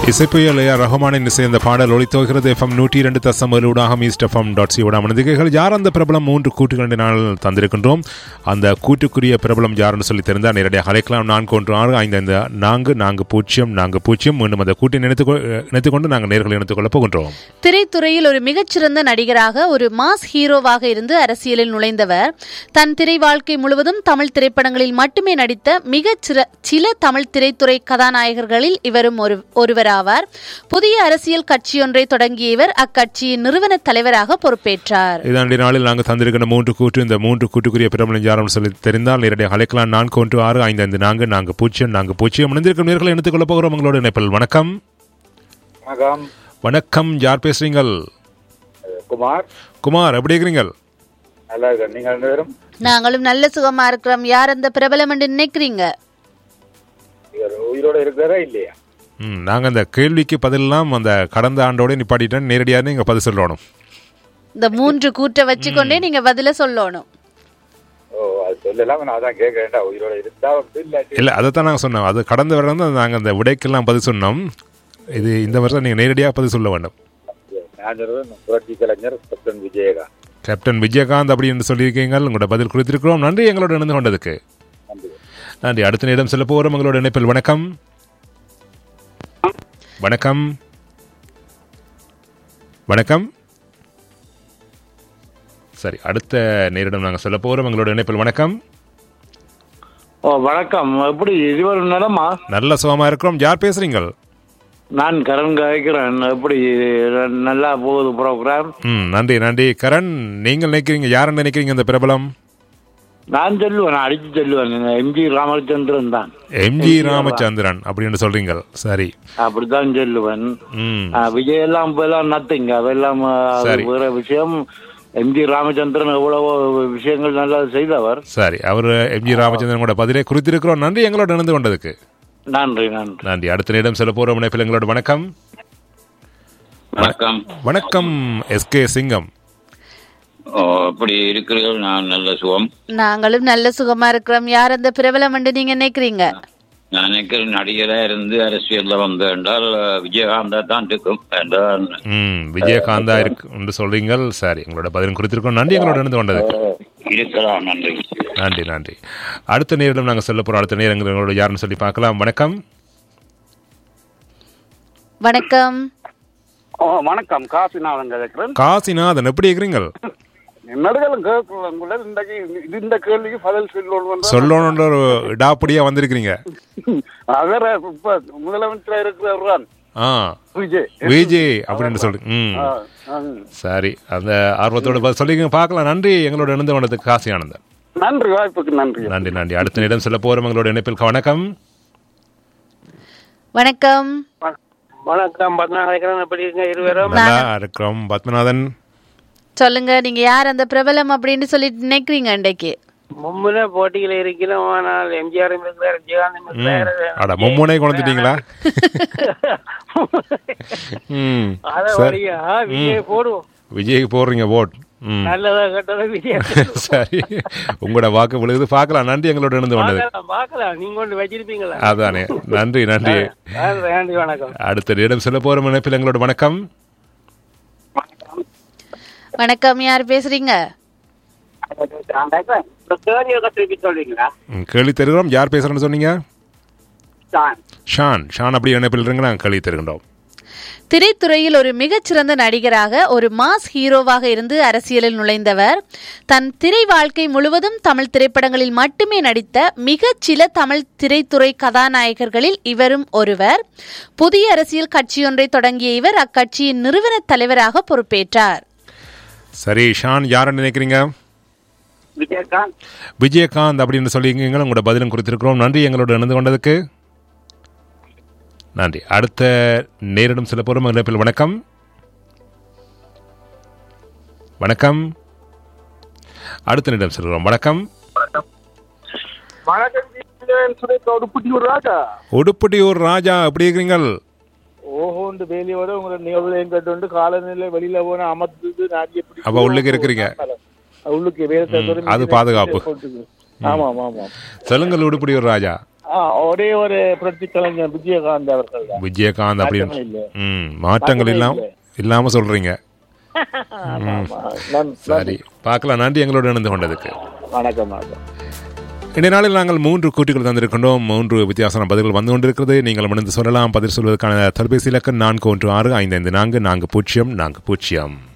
இசைப்புயல் AR ரஹ்மானின் இசை இந்த பாடல் ஒளித்தோகிறது எஃப்எம் நூற்றி இரண்டு தசம் ஊடாக ஈஸ்ட் எஃப்எம் டாட் சியோட மனிதர்கள் யார் அந்த பிரபலம் மூன்று கூட்டுகள் நாள் தந்திருக்கின்றோம் அந்த கூட்டுக்குரிய பிரபலம் யாருன்னு சொல்லி தெரிந்தால் நேரடியாக அழைக்கலாம் நான்கு ஒன்று ஆறு ஐந்து ஐந்து நான்கு நான்கு பூஜ்ஜியம் நான்கு பூஜ்ஜியம் மீண்டும் அந்த கூட்டை நினைத்து நினைத்துக் கொண்டு நாங்கள் நேர்களை இணைத்துக் கொள்ளப் போகின்றோம் திரைத்துறையில் ஒரு மிகச்சிறந்த நடிகராக ஒரு மாஸ் ஹீரோவாக இருந்து அரசியலில் நுழைந்தவர் தன் திரை வாழ்க்கை முழுவதும் தமிழ் திரைப்படங்களில் மட்டுமே நடித்த மிகச் சிற- சில தமிழ் திரைத்துறை கதாநாயகர்களில் இவரும் ஒரு ஒருவராவார் புதிய அரசியல் கட்சியொன்றை தொடங்கிய இவர் அக்கட்சியின் நிறுவன தலைவராக பொறுப்பேற்றார் இதாண்டி நாளில் நாங்கள் தந்திருக்கிற மூன்று கூட்டு இந்த மூன்று கூட்டுக்குரிய பிரபலம் யாரும் சொல்லி தெரிந்தால் நேரடியாக அழைக்கலாம் நான்கு ஒன்று ஆறு ஐந்து ஐந்து நான்கு நான்கு பூஜ்ஜியம் நான்கு பூஜ்ஜியம் இணைந்திருக்கும் நேர்களை இணைத்துக் கொள்ளப் போகிறோம் உங்களோட இணைப்பில் வணக்கம் வணக்கம் வணக்கம் யார் பேசுறீங்கள் குமார் குமார் எப்படி இருக்கிறீங்க நல்லா இருக்கேன் நீங்க ரெண்டு பேரும் நாங்களும் நல்ல சுகமா இருக்கிறோம் யார் அந்த பிரபலம் என்று நினைக்கிறீங்க இவர் உயிரோட இருக்கிறாரா இல்லையா ம் நாங்கள் அந்த கேள்விக்கு பதிலெல்லாம் அந்த கடந்த ஆண்டோட நிப்பாட்டிட்டேன் நேரடியாக நீங்கள் பதில் சொல்லணும் இந்த மூன்று கூற்றை வச்சுக்கொண்டே நீங்க பதில சொல்லணும் ஓ அது சொல்லலாம் நான் அதான் கேட்கறேன்டா உயிரோட இருந்தா வந்து இல்லாட்டி இல்லை அதை தான் நாங்கள் சொன்னோம் அது கடந்த வருடம் தான் நாங்கள் அந்த விடைக்கெல்லாம் பதில் சொன்னோம் இது இந்த வருஷம் நீங்கள் நேரடியாக பதில் சொல்ல வேண்டும் நான் சொல்றது புரட்சி கலைஞர் சத்தன் விஜயகாந்த் கேப்டன் விஜயகாந்த் அப்படின்னு சொல்லியிருக்கீங்க உங்களோட பதில் குறித்திருக்கிறோம் நன்றி எங்களோட இணைந்து கொண்டதுக்கு நன்றி நன்றி அடுத்த நேரம் செல்ல போகிறோம் உங்களோட இணைப்பில் வணக்கம் வணக்கம் வணக்கம் சரி அடுத்த நேரிடம் நாங்கள் சொல்ல போகிறோம் உங்களோட இணைப்பில் வணக்கம் ஓ வணக்கம் எப்படி இருவர் நலமா நல்ல சுகமாக இருக்கிறோம் யார் பேசுறீங்க நான் கரண் கதைக்கிறேன் எப்படி நல்லா போகுது ப்ரோக்ராம் ம் நன்றி நன்றி கரண் நீங்கள் நினைக்கிறீங்க யார் நினைக்கிறீங்க இந்த பிரபலம் நான் சொல்லுவேன் நான் அடிச்சு சொல்லுவேன் எம்ஜி ராமச்சந்திரன் தான் எம்ஜி ராமச்சந்திரன் அப்படின்னு சொல்றீங்க சரி அப்படித்தான் சொல்லுவேன் ம் ஆ, விஜய் எல்லாம் இப்ப எல்லாம் நத்திங்க அதெல்லாம் ஆ, அது சரி. வேற விஷயம் எம்ஜி ராமச்சந்திரன் எவ்வளவோ விஷயங்கள் நல்லா செய்தவர் சரி அவர் எம்ஜி ராமச்சந்திரன் கூட பதிலே குறித்திருக்கிறோம் நன்றி எங்களோட இணைந்து கொண்டதுக்கு நன்றி நன்றி நன்றி அடுத்த நேரம் செல்ல போற இணைப்பில் எங்களோட வணக்கம் வணக்கம் வணக்கம் எஸ்கே சிங்கம் ஓ, எப்படி இருக்கிறீர்கள் நான் நல்ல சுகம் நாங்களும் நல்ல சுகமா இருக்கிறோம் யார் அந்த பிரபலம் என்று நீங்க நினைக்கிறீங்க நான் நினைக்கிற நடிகரா இருந்து அரசியல்ல வந்து என்றால் அஹ், விஜயகாந்தா தான் இருக்கும் என்றால் ம் விஜயகாந்தா இருக்கு என்று சொல்றீங்க சரி எங்களோட பதிலும் குறித்திருக்கோம் நன்றி எங்களோட இணைந்து கொண்டதுக்கு இருக்கலாம் நன்றி நன்றி நன்றி அடுத்த நேரம் நாங்கள் சொல்ல போறோம் அடுத்த நேரம் எங்களோட யாருன்னு சொல்லி பார்க்கலாம் வணக்கம் வணக்கம் ஓ வணக்கம் காசிநாதன் கேட்கிறேன் காசிநாதன் எப்படி இருக்கிறீங்க நடுகளும் கேட்கல உங்களை இன்றைக்கு இது இந்த கேள்விக்கு பதில் சொல்லணும் சொல்லணுன்ற ஒரு இடாப்படியா வந்திருக்கிறீங்க அதர இப்ப முதலமைச்சரா இருக்கிறவர் தான் ஆ விஜய் விஜய் அப்படின்னு சொல்லி ம் ஆ, ஆ. சரி அந்த ஆர்வத்தோட பதில் சொல்லிங்க பார்க்கலாம் நன்றி எங்களோட இணைந்து கொண்டதுக்கு காசி ஆனந்தன் நன்றி வாய்ப்புக்கு நன்றி நன்றி நன்றி அடுத்த நேரம் செல்ல போறோம் எங்களோட இணைப்பில் வணக்கம் வணக்கம் வணக்கம் பத்மநாதன் எப்படி இருக்கீங்க இருவரும் நல்லா இருக்கிறோம் பத்மநாதன் சொல்லுங்க நீங்க யார் அந்த பிரபலம் அப்படின்னு சொல்லிட்டு நினைக்கிறீங்க இன்றைக்கு மும்முனை போட்டியில இருக்கிறோம் ஆனால் எம்ஜிஆர் இருக்கிறார் விஜயகாந்த் ம் அட மும்முனை கொண்டுட்டீங்களா ம் அத சரி வழியா விஜய் போடுவோம் விஜய்க்கு போடுறீங்க ஓட் ம் நல்லதா கெட்டதா விஜய் சரி உங்களோட வாக்கு விழுகுது பார்க்கலாம் நன்றி எங்களோட இணைந்து கொண்டது பார்க்கலாம், பார்க்கலாம் நீங்க கொண்டு வச்சிருப்பீங்களா அதானே நன்றி நன்றி நன்றி, நன்றி வணக்கம் அடுத்த இடம் செல்ல போற இணைப்பில் எங்களோட வணக்கம் வணக்கம் யார் பேசுறீங்க திருப்பி சொல்றீங்களா ம், கேள்வி தருகிறோம் யார் பேசுறேன்னு சொன்னீங்க தான் ஷான் ஷான் அப்படி இணைப்பில் இருங்க நாங்கள் கேள்வி தருகின்றோம் திரைத்துறையில் ஒரு மிகச்சிறந்த நடிகராக ஒரு மாஸ் ஹீரோவாக இருந்து அரசியலில் நுழைந்தவர் தன் திரை வாழ்க்கை முழுவதும் தமிழ் திரைப்படங்களில் மட்டுமே நடித்த மிகச் சில தமிழ் திரைத்துறை கதாநாயகர்களில் இவரும் ஒருவர் புதிய அரசியல் கட்சியொன்றை தொடங்கிய இவர் அக்கட்சியின் நிறுவன தலைவராக பொறுப்பேற்றார் சரி ஷான் யாரை நினைக்கிறீங்க விஜயகாந்த் விஜயகாந்த் அப்படின்னு சொல்லியிருக்கீங்க உங்களோட பதிலும் கொடுத்திருக்கிறோம் நன்றி எங்களோட இணைந்து கொண்டதுக்கு நன்றி அடுத்த நேரிடம் சில போரும் இணைப்பில் வணக்கம் வணக்கம் அடுத்த நேரம் செல்கிறோம் வணக்கம் வணக்கம் சுரேஷ் உடுப்புட்டியூர் ராஜா உடுப்பட்டியூர் ராஜா எப்படி இருக்கிறீங்க ஓஹோண்டு வேலையோட உங்களை நிகழ்வுலையும் கட்டு காலநிலை வெளியில போன அமர்ந்து நாடி எப்படி அப்ப உள்ளுக்கு இருக்கிறீங்க உள்ளுக்கு வேலை ம், அது பாதுகாப்பு. ஆமா ஆமா ஆமா சொல்லுங்கள் உடுப்பட்டியூர் ராஜா ஆ, ஒரே ஒரு புரட்சி கலைஞர் விஜயகாந்த் அவர்கள் தான் விஜயகாந்த் மாற்றங்கள் அப்படின்னு இல்லை. ம் மாற்றங்கள் இல்லாம இல்லை. இல்லாம சொல்றீங்க ஆமா, ஆமா. நன்- சரி பார்க்கலாம் நன்றி எங்களோட இணைந்து கொண்டதுக்கு வணக்கம் வணக்கம் இன்றைய நாளில் நாங்கள் மூன்று கூட்டுகள் தந்திருக்கின்றோம் மூன்று வித்தியாசமான பதில்கள் வந்து கொண்டிருக்கிறது நீங்கள் இணைந்து சொல்லலாம் பதில் சொல்வதற்கான தொலைபேசி இலக்கம் நான்கு ஒன்று ஆறு ஐந்து ஐந்து நான்கு நான்கு பூஜ்ஜியம் நான்கு பூஜ்ஜியம்